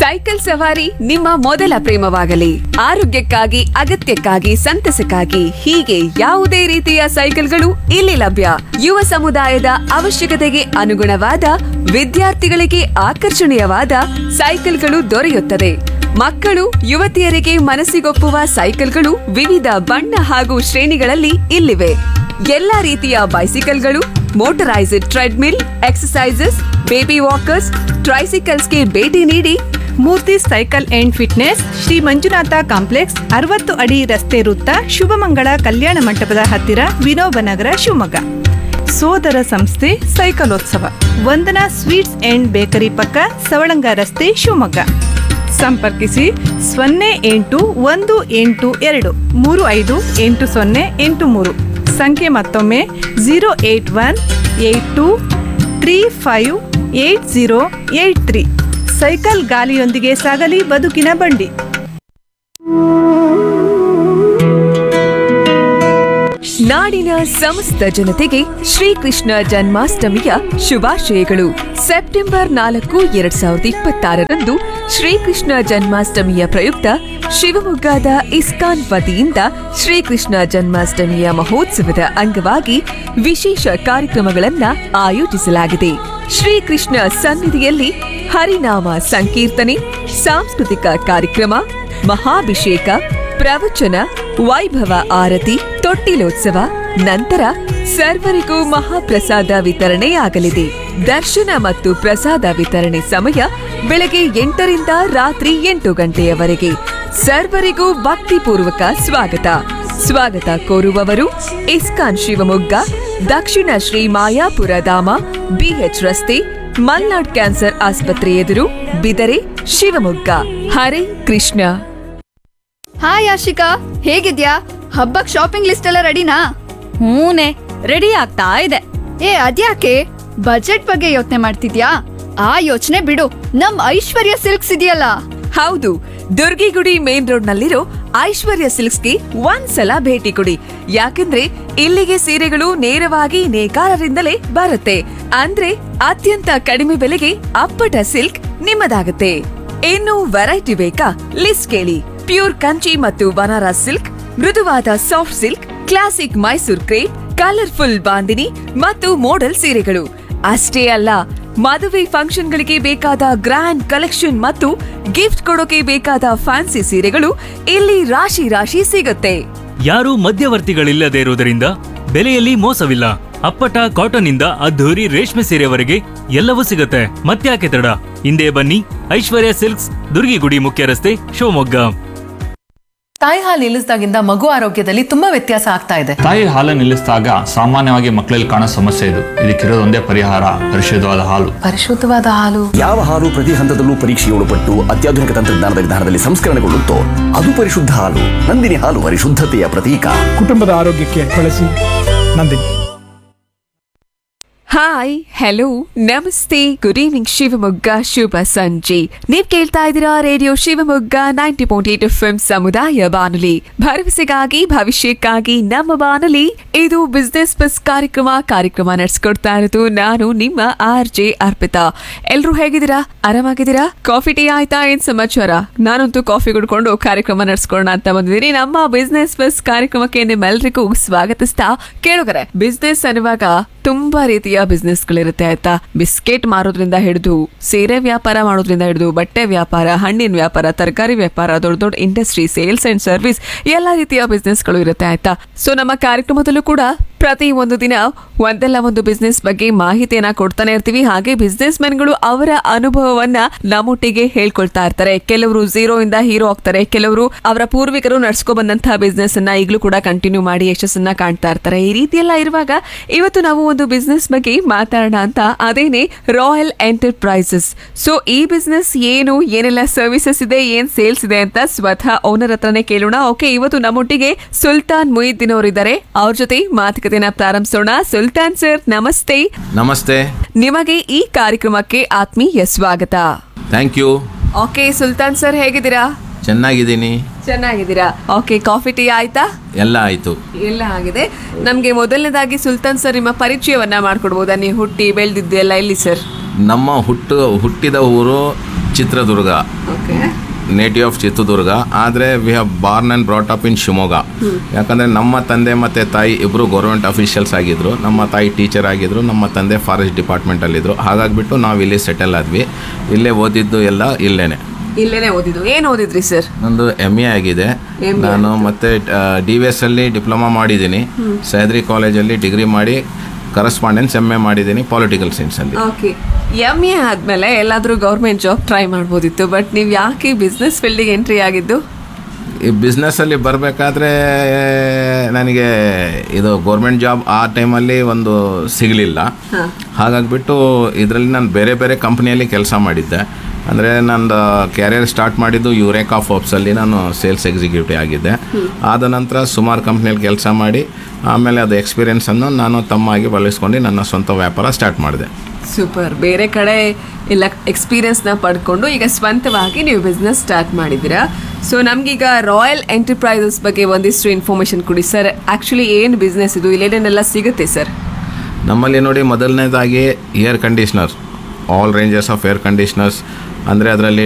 cycle ಸವಾರಿ ನಿಮ್ಮ ಮೊದಲ ಪ್ರೇಮವಾಗಲಿ ಆರೋಗ್ಯಕ್ಕಾಗಿ ಅಗತ್ಯಕ್ಕಾಗಿ ಸಂತಸಕ್ಕಾಗಿ ಹೀಗೆ ಯಾವುದೇ ರೀತಿಯ ಸೈಕಲ್ಗಳು ಇಲ್ಲಿ ಲಭ್ಯ ಯುವ ಸಮುದಾಯದ ಅವಶ್ಯಕತೆಗೆ ಅನುಗುಣವಾದ ವಿದ್ಯಾರ್ಥಿಗಳಿಗೆ ಆಕರ್ಷಣೀಯವಾದ ಸೈಕಲ್ಗಳು ದೊರೆಯುತ್ತದೆ ಮಕ್ಕಳು ಯುವತಿಯರಿಗೆ ಮನಸ್ಸಿಗೊಪ್ಪುವ ಸೈಕಲ್ಗಳು ವಿವಿಧ ಬಣ್ಣ ಹಾಗೂ ಶ್ರೇಣಿಗಳಲ್ಲಿ ಇಲ್ಲಿವೆ ಎಲ್ಲಾ ರೀತಿಯ ಬೈಸಿಕಲ್ಗಳು motorised treadmill exercises baby walkers ಟ್ರೈಸಿಕಲ್ಸ್ಗೆ ಭೇಟಿ ನೀಡಿ Murthy cycle and fitness Shri Manjunatha complex ಅರವತ್ತು ಅಡಿ ರಸ್ತೆ ವೃತ್ತ ಶುಭಮಂಗಳ ಕಲ್ಯಾಣ ಮಂಟಪದ ಹತ್ತಿರ ವಿನೋಬ ನಗರ ಶಿವಮೊಗ್ಗ ಸೋದರ ಸಂಸ್ಥೆ ಸೈಕಲೋತ್ಸವ ವಂದನಾ ಸ್ವೀಟ್ಸ್ ಅಂಡ್ ಬೇಕರಿ ಪಕ್ಕ ಸವಳಂಗ ರಸ್ತೆ ಶಿವಮೊಗ್ಗ ಸಂಪರ್ಕಿಸಿ ಸೊನ್ನೆ ಎಂಟು ಒಂದು ಎಂಟು ಎರಡು ಮೂರು ಐದು ಎಂಟು ಸೊನ್ನೆ ಎಂಟು ಮೂರು ಸಂಖ್ಯೆ ಮತ್ತೊಮ್ಮೆ zero eight one eight two three five eight zero eight three cycle ಗಾಲಿಯೊಂದಿಗೆ ಸಾಗಲಿ ಬದುಕಿನ ಬಂಡಿ ನಾಡಿನ ಸಮಸ್ತ ಜನತೆಗೆ ಶ್ರೀಕೃಷ್ಣ ಜನ್ಮಾಷ್ಟಮಿಯ ಶುಭಾಶಯಗಳು ಸೆಪ್ಟೆಂಬರ್ ನಾಲ್ಕು ಎರಡ್ ಸಾವಿರದ ಇಪ್ಪತ್ತಾರರಂದು ಶ್ರೀಕೃಷ್ಣ ಜನ್ಮಾಷ್ಟಮಿಯ ಪ್ರಯುಕ್ತ ಶಿವಮೊಗ್ಗದ ಇಸ್ಕಾನ್ ವತಿಯಿಂದ ಶ್ರೀಕೃಷ್ಣ ಜನ್ಮಾಷ್ಟಮಿಯ ಮಹೋತ್ಸವದ ಅಂಗವಾಗಿ ವಿಶೇಷ ಕಾರ್ಯಕ್ರಮಗಳನ್ನ ಆಯೋಜಿಸಲಾಗಿದೆ ಶ್ರೀಕೃಷ್ಣ ಸನ್ನಿಧಿಯಲ್ಲಿ ಹರಿನಾಮ ಸಂಕೀರ್ತನೆ ಸಾಂಸ್ಕೃತಿಕ ಕಾರ್ಯಕ್ರಮ ಮಹಾಭಿಷೇಕ ಪ್ರವಚನ ವೈಭವ ಆರತಿ ತೊಟ್ಟಿಲೋತ್ಸವ ನಂತರ ಸರ್ವರಿಗೂ ಮಹಾಪ್ರಸಾದ ವಿತರಣೆಯಾಗಲಿದೆ ದರ್ಶನ ಮತ್ತು ಪ್ರಸಾದ ವಿತರಣೆ ಸಮಯ ಬೆಳಗ್ಗೆ ಎಂಟರಿಂದ ರಾತ್ರಿ ಎಂಟು ಗಂಟೆಯವರೆಗೆ ಸರ್ವರಿಗೂ ಭಕ್ತಿಪೂರ್ವಕ ಸ್ವಾಗತ ಸ್ವಾಗತ ಕೋರುವವರು ಇಸ್ಕಾನ್ ಶಿವಮೊಗ್ಗ ದಕ್ಷಿಣ ಶ್ರೀ ಮಾಯಾಪುರ ಧಾಮ ಬಿಎಚ್ ರಸ್ತೆ ಮಲ್ನಾಡ್ ಕ್ಯಾನ್ಸರ್ ಆಸ್ಪತ್ರೆ ಎದುರು ಬಿದರೆ ಶಿವಮೊಗ್ಗ ಹರೇ ಕೃಷ್ಣ ಹಾಯ್ ಆಶಿಕಾ ಹೇಗಿದ್ಯಾ ಹಬ್ಬಕ್ ಶಾಪಿಂಗ್ ಲಿಸ್ಟ್ ಎಲ್ಲ ರೆಡಿನಾ ಹೂನೆ ರೆಡಿ ಆಗ್ತಾ ಇದೆ ಏ ಅದ್ಯಾಕೆ ಬಜೆಟ್ ಬಗ್ಗೆ ಯೋಚನೆ ಮಾಡ್ತಿದ್ಯಾ ಆ ಯೋಚನೆ ಬಿಡು ನಮ್ ಐಶ್ವರ್ಯ ಸಿಲ್ಕ್ಸ್ ಇದೆಯಲ್ಲ ಹೌದು ದುರ್ಗಿಗುಡಿ ಮೇನ್ ರೋಡ್ ನಲ್ಲಿರೋ ಐಶ್ವರ್ಯ ಸಿಲ್ಕ್ಸ್ಗೆ ಒಂದ್ಸಲ ಭೇಟಿ ಕೊಡಿ ಯಾಕಂದ್ರೆ ಇಲ್ಲಿಗೆ ಸೀರೆಗಳು ನೇರವಾಗಿ ನೇಕಾರರಿಂದಲೇ ಬರುತ್ತೆ ಅಂದ್ರೆ ಅತ್ಯಂತ ಕಡಿಮೆ ಬೆಲೆಗೆ ಅಪ್ಪಟ ಸಿಲ್ಕ್ ನಿಮ್ಮದಾಗುತ್ತೆ ಇನ್ನು ವೆರೈಟಿ ಬೇಕಾ ಲಿಸ್ಟ್ ಕೇಳಿ ಪ್ಯೂರ್ ಕಂಚಿ ಮತ್ತು ಬನಾರಸ್ ಸಿಲ್ಕ್ ಮೃದುವಾದ soft silk classic Mysore crepe colourful Bandhini ಮತ್ತು ಮೋಡಲ್ ಸೀರೆಗಳು ಅಷ್ಟೇ ಅಲ್ಲ ಮದುವೆ ಫಂಕ್ಷನ್ಗಳಿಗೆ ಬೇಕಾದ ಗ್ರ್ಯಾಂಡ್ ಕಲೆಕ್ಷನ್ ಮತ್ತು ಗಿಫ್ಟ್ ಕೊಡೋಕೆ ಬೇಕಾದ ಫ್ಯಾನ್ಸಿ ಸೀರೆಗಳು ಇಲ್ಲಿ ರಾಶಿ ರಾಶಿ ಸಿಗುತ್ತೆ ಯಾರೂ ಮಧ್ಯವರ್ತಿಗಳಿಲ್ಲದೆ ಇರುವುದರಿಂದ ಬೆಲೆಯಲ್ಲಿ ಮೋಸವಿಲ್ಲ ಅಪ್ಪಟ ಕಾಟನ್ ಇಂದ ಅದ್ಧೂರಿ ರೇಷ್ಮೆ ಸೀರೆವರೆಗೆ ಎಲ್ಲವೂ ಸಿಗುತ್ತೆ ಮತ್ತ್ಯಾಕೆ ತಡ ಹಿಂದೆ ಬನ್ನಿ ಐಶ್ವರ್ಯ ಸಿಲ್ಕ್ಸ್ ದುರ್ಗಿಗುಡಿ ಮುಖ್ಯ ರಸ್ತೆ ಶಿವಮೊಗ್ಗ ತಾಯಿ ಹಾಲು ನಿಲ್ಲಿಸಿದಾಗಿಂದ ಮಗು ಆರೋಗ್ಯದಲ್ಲಿ ತುಂಬಾ ವ್ಯತ್ಯಾಸ ಆಗ್ತಾ ಇದೆ ತಾಯಿ ಹಾಲು ನಿಲ್ಲಿಸಿದಾಗ ಸಾಮಾನ್ಯವಾಗಿ ಮಕ್ಕಳಲ್ಲಿ ಕಾಣೋ ಸಮಸ್ಯೆ ಇದು ಇದಕ್ಕಿರೋದೊಂದೇ ಪರಿಹಾರ ಪರಿಶುದ್ಧವಾದ ಹಾಲು ಪರಿಶುದ್ಧವಾದ ಹಾಲು ಯಾವ ಹಾಲು ಪ್ರತಿ ಹಂತದಲ್ಲೂ ಪರೀಕ್ಷೆಗೆ ಒಳಪಟ್ಟು ಅತ್ಯಾಧುನಿಕ ತಂತ್ರಜ್ಞಾನದ ವಿಧಾನದಲ್ಲಿ ಸಂಸ್ಕರಣೆಗೊಳ್ಳುತ್ತೋ ಅದು ಪರಿಶುದ್ಧ ಹಾಲು ನಂದಿನಿ ಹಾಲು ಪರಿಶುದ್ಧತೆಯ ಪ್ರತೀಕ ಕುಟುಂಬದ ಆರೋಗ್ಯಕ್ಕೆ ಬಳಸಿ Nandini hi hello namaste good evening Shivamogga ಶುಭ ಸಂಜೆ ನೀವ್ ಕೇಳ್ತಾ ಇದ್ದೀರಾ radio Shivamogga ninety point eight F ಸಮುದಾಯ ಬಾನುಲಿ ಭರವಸೆಗಾಗಿ ಭವಿಷ್ಯಕ್ಕಾಗಿ ನಮ್ಮ ಬಾನುಲಿ ಇದು ಬಿಸ್ನೆಸ್ ಬಸ್ ಕಾರ್ಯಕ್ರಮ ಕಾರ್ಯಕ್ರಮ ನಡೆಸ್ಕೊಡ್ತಾ ಇರೋದು ನಾನು ನಿಮ್ಮ ಆರ್ ಜೆ ಅರ್ಪಿತಾ ಎಲ್ರು ಹೇಗಿದ್ದೀರಾ ಆರಾಮಾಗಿದ್ದೀರಾ ಕಾಫಿ ಟೀ ಆಯ್ತಾ ಏನ್ ಸಮಾಚಾರ ನಾನಂತೂ ಕಾಫಿ ಕುಡ್ಕೊಂಡು ಕಾರ್ಯಕ್ರಮ ನಡೆಸ್ಕೊಳ್ಳೋಣ ಅಂತ ಬಂದಿದ್ದೀನಿ ನಮ್ಮ ಬಿಸ್ನೆಸ್ ಬಸ್ ಕಾರ್ಯಕ್ರಮಕ್ಕೆ ನಿಮ್ಮೆಲ್ರಿಗೂ ಸ್ವಾಗತಿಸ್ತಾ ಕೇಳುಗರೆ ಬಿಸ್ನೆಸ್ ಅನ್ನುವಾಗ ತುಂಬಾ ರೀತಿಯ ಬಿಸ್ನೆಸ್ ಗಳಿರುತ್ತೆ ಆಯ್ತಾ ಬಿಸ್ಕೆಟ್ ಮಾರೋದ್ರಿಂದ ಹಿಡಿದು ಸೀರೆ ವ್ಯಾಪಾರ ಮಾಡೋದ್ರಿಂದ ಹಿಡಿದು ಬಟ್ಟೆ ವ್ಯಾಪಾರ ಹಣ್ಣಿನ ವ್ಯಾಪಾರ ತರಕಾರಿ ವ್ಯಾಪಾರ ದೊಡ್ಡ ದೊಡ್ಡ ಇಂಡಸ್ಟ್ರಿ ಸೇಲ್ಸ್ ಅಂಡ್ ಸರ್ವಿಸ್ ಎಲ್ಲ ರೀತಿಯ ಬಿಸ್ನೆಸ್ ಗಳು ಇರುತ್ತೆ ಆಯ್ತಾ ಸೊ ನಮ್ಮ ಕಾರ್ಯಕ್ರಮದಲ್ಲೂ ಕೂಡ ಪ್ರತಿ ಒಂದು ದಿನ ಒಂದಲ್ಲ ಒಂದು ಬಿಸ್ನೆಸ್ ಬಗ್ಗೆ ಮಾಹಿತಿಯನ್ನ ಕೊಡ್ತಾನೆ ಇರ್ತೀವಿ ಹಾಗೆ ಬಿಸ್ನೆಸ್ ಗಳು ಅವರ ಅನುಭವವನ್ನ ನಮ್ಮೊಟ್ಟಿಗೆ ಹೇಳ್ಕೊಳ್ತಾ ಇರ್ತಾರೆ ಕೆಲವರು ಝೀರೋ ಇಂದ ಹೀರೋ ಆಗ್ತಾರೆ ಕೆಲವರು ಅವರ ಪೂರ್ವಿಕರು ನಡ್ಸ್ಕೊ ಬಂದಂತಹ ಬಿಸ್ನೆಸ್ ಅನ್ನ ಈಗಲೂ ಕೂಡ ಕಂಟಿನ್ಯೂ ಮಾಡಿ ಯಶಸ್ಸನ್ನ ಕಾಣ್ತಾ ಇರ್ತಾರೆ ಈ ರೀತಿ ಎಲ್ಲ ಇರುವಾಗ ಇವತ್ತು ನಾವು ಒಂದು ಬಿಸ್ನೆಸ್ ಬಗ್ಗೆ ಮಾತಾಡೋಣ ಅಂತ ಅದೇನೆ ರಾಯಲ್ ಎಂಟರ್ಪ್ರೈಸಸ್ ಸೊ ಈ ಬಿಸ್ನೆಸ್ ಏನು ಏನೆಲ್ಲ ಸರ್ವಿಸಸ್ ಇದೆ ಏನ್ ಸೇಲ್ಸ್ ಇದೆ ಅಂತ ಸ್ವತಃ ಓನರ್ ಹತ್ರನೇ ಕೇಳೋಣ ಓಕೆ ಇವತ್ತು ನಮ್ಮೊಟ್ಟಿಗೆ ಸುಲ್ತಾನ್ ಮುಯಿದ್ದೀನ್ ಅವರಿದ್ದಾರೆ ಅವ್ರ ಜೊತೆ ಮಾತುಕತೆನ ಪ್ರಾರಂಭಿಸೋಣ ಸುಲ್ತಾನ್ ಸರ್ ನಮಸ್ತೆ ನಮಸ್ತೆ ನಿಮಗೆ ಈ ಕಾರ್ಯಕ್ರಮಕ್ಕೆ ಆತ್ಮೀಯ ಸ್ವಾಗತ thank you okay Sultan sir ಹೇಗಿದ್ದೀರಾ ಚೆನ್ನಾಗಿದ್ದೀನಿ ಚೆನ್ನಾಗಿದ್ದೀರಾ ಓಕೆ ಕಾಫಿ ಟೀ ಆಯ್ತಾ ಎಲ್ಲ ಆಯಿತು ಎಲ್ಲ ಆಗಿದೆ ನಮ್ಗೆ ಮೊದಲನೇದಾಗಿ ಸುಲ್ತಾನ್ ಸರ್ ನಿಮ್ಮ ಪರಿಚಯವನ್ನ ಮಾಡ್ಕೊಡ್ಬೋದಾ ನೀವು ಹುಟ್ಟಿ ಬೆಳೆದಿದ್ದು ಎಲ್ಲ ಎಲ್ಲಿ ಸರ್ ನಮ್ಮ ಹುಟ್ಟು ಹುಟ್ಟಿದ ಊರು Chitradurga okay native of Chitradurga ಆದರೆ we have born and brought up in Shivamogga ಯಾಕಂದರೆ ನಮ್ಮ ತಂದೆ ಮತ್ತು ತಾಯಿ ಇಬ್ಬರು ಗೌರ್ಮೆಂಟ್ ಅಫಿಷಿಯಲ್ಸ್ ಆಗಿದ್ದರು ನಮ್ಮ ತಾಯಿ ಟೀಚರ್ ಆಗಿದ್ದರು ನಮ್ಮ ತಂದೆ ಫಾರೆಸ್ಟ್ ಡಿಪಾರ್ಟ್ಮೆಂಟಲ್ಲಿದ್ದರು ಹಾಗಾಗಿಬಿಟ್ಟು ನಾವು ಇಲ್ಲಿ ಸೆಟಲ್ ಆದ್ವಿ ಇಲ್ಲೇ ಓದಿದ್ದು ಎಲ್ಲ ಇಲ್ಲೇನೆ ಇಲ್ಲೇನೆ ಓದಿದ್ದು ಏನ್ ಓದಿದ್ರಿ ಸರ್ ನಂದು ಎಮ್ ಎ ಆಗಿದೆ ನಾನು ಮತ್ತೆ ಡಿ ವಿ ಎಸ್ ಅಲ್ಲಿ ಡಿಪ್ಲೊಮಾ ಮಾಡಿದ್ದೀನಿ ಸಹ್ಯಾದ್ರಿ ಕಾಲೇಜಲ್ಲಿ ಡಿಗ್ರಿ ಮಾಡಿ ಕರೆಸ್ಪಾಂಡೆನ್ಸ್ ಎಮ್ ಎ ಮಾಡಿದ್ದೀನಿ ಪೊಲಿಟಿಕಲ್ ಸೈನ್ಸಲ್ಲಿ ಓಕೆ ಎಮ್ ಎ ಆದ್ಮೇಲೆ ಎಲ್ಲಾದ್ರೂ ಗೌರ್ಮೆಂಟ್ ಜಾಬ್ ಟ್ರೈ ಮಾಡ್ಬೋದಿತ್ತು ಬಟ್ ನೀವು ಯಾಕೆ ಬಿಸ್ನೆಸ್ ಫೀಲ್ಡಿಗೆ ಎಂಟ್ರಿ ಆಗಿದ್ದು ಈ ಬಿಸ್ನೆಸ್ಸಲ್ಲಿ ಬರಬೇಕಾದ್ರೆ ನನಗೆ ಇದು ಗೌರ್ಮೆಂಟ್ ಜಾಬ್ ಆ ಟೈಮಲ್ಲಿ ಒಂದು ಸಿಗಲಿಲ್ಲ ಹಾಗಾಗಿಬಿಟ್ಟು ಇದರಲ್ಲಿ ನಾನು ಬೇರೆ ಬೇರೆ ಕಂಪ್ನಿಯಲ್ಲಿ ಕೆಲಸ ಮಾಡಿದ್ದೆ ಅಂದರೆ ನಂದು ಕ್ಯಾರಿಯರ್ ಸ್ಟಾರ್ಟ್ ಮಾಡಿದ್ದು ಯುರೇಕಾ ಫೋಪ್ಸಲ್ಲಿ ನಾನು ಸೇಲ್ಸ್ ಎಕ್ಸಿಕ್ಯೂಟಿವ್ ಆಗಿದ್ದೆ ಆದ ನಂತರ ಸುಮಾರು ಕಂಪ್ನಿಯಲ್ಲಿ ಕೆಲಸ ಮಾಡಿ ಆಮೇಲೆ ಅದು ಎಕ್ಸ್ಪೀರಿಯೆನ್ಸನ್ನು ನಾನು ತಮ್ಮಾಗಿ ಬಳಸ್ಕೊಂಡು ನನ್ನ ಸ್ವಂತ ವ್ಯಾಪಾರ ಸ್ಟಾರ್ಟ್ ಮಾಡಿದೆ ಸೂಪರ್ ಬೇರೆ ಕಡೆ ಎಲ್ಲ ಎಕ್ಸ್ಪೀರಿಯನ್ಸ್ನ ಪಡ್ಕೊಂಡು ಈಗ ಸ್ವಂತವಾಗಿ ನೀವು ಬಿಸ್ನೆಸ್ ಸ್ಟಾರ್ಟ್ ಮಾಡಿದ್ದೀರಾ ಸೊ ನಮಗೀಗ ರಾಯಲ್ ಎಂಟರ್ಪ್ರೈಸಸ್ ಬಗ್ಗೆ ಒಂದಿಷ್ಟು ಇನ್ಫಾರ್ಮೇಷನ್ ಕೊಡಿ ಸರ್ ಆ್ಯಕ್ಚುಲಿ ಏನು ಬಿಸ್ನೆಸ್ ಇದು ಇಲ್ಲೇನೆಲ್ಲ ಸಿಗುತ್ತೆ ಸರ್ ನಮ್ಮಲ್ಲಿ ನೋಡಿ ಮೊದಲನೇದಾಗಿ air conditioner all ranges of air conditioners ಅಂದರೆ ಅದರಲ್ಲಿ